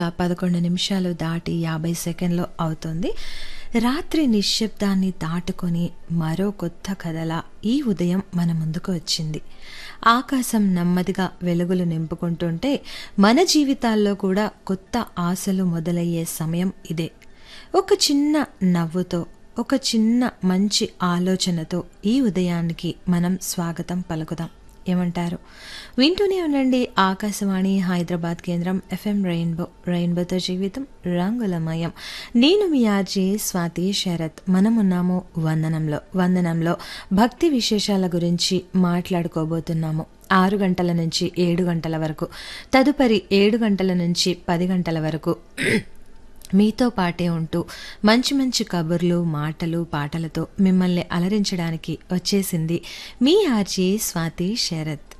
పదకొండు నిమిషాలు దాటి యాభై సెకండ్లు అవుతుంది రాత్రి నిశ్శబ్దాన్ని దాటుకొని మరో కొత్త కథల ఈ ఉదయం మన ముందుకు వచ్చింది ఆకాశం నెమ్మదిగా వెలుగులు నింపుకుంటుంటే మన జీవితాల్లో కూడా కొత్త ఆశలు మొదలయ్యే సమయం ఇదే ఒక చిన్న నవ్వుతో ఒక చిన్న మంచి ఆలోచనతో ఈ ఉదయానికి మనం స్వాగతం పలుకుదాం ఏమంటారు వింటూనే ఉండండి ఆకాశవాణి హైదరాబాద్ కేంద్రం ఎఫ్ఎం రెయిన్బో రెయిన్బోతో జీవితం రంగులమయం నేను మీ ఆర్జీ స్వాతి శరత్ మనమున్నాము వందనంలో వందనంలో భక్తి విశేషాల గురించి మాట్లాడుకోబోతున్నాము ఆరు గంటల నుంచి ఏడు గంటల వరకు తదుపరి ఏడు గంటల నుంచి పది గంటల వరకు మీతో పాటే ఉంటూ మంచి మంచి కబుర్లు మాటలు పాటలతో మిమ్మల్ని అలరించడానికి వచ్చేసింది మీ ఆర్జీ స్వాతి శరత్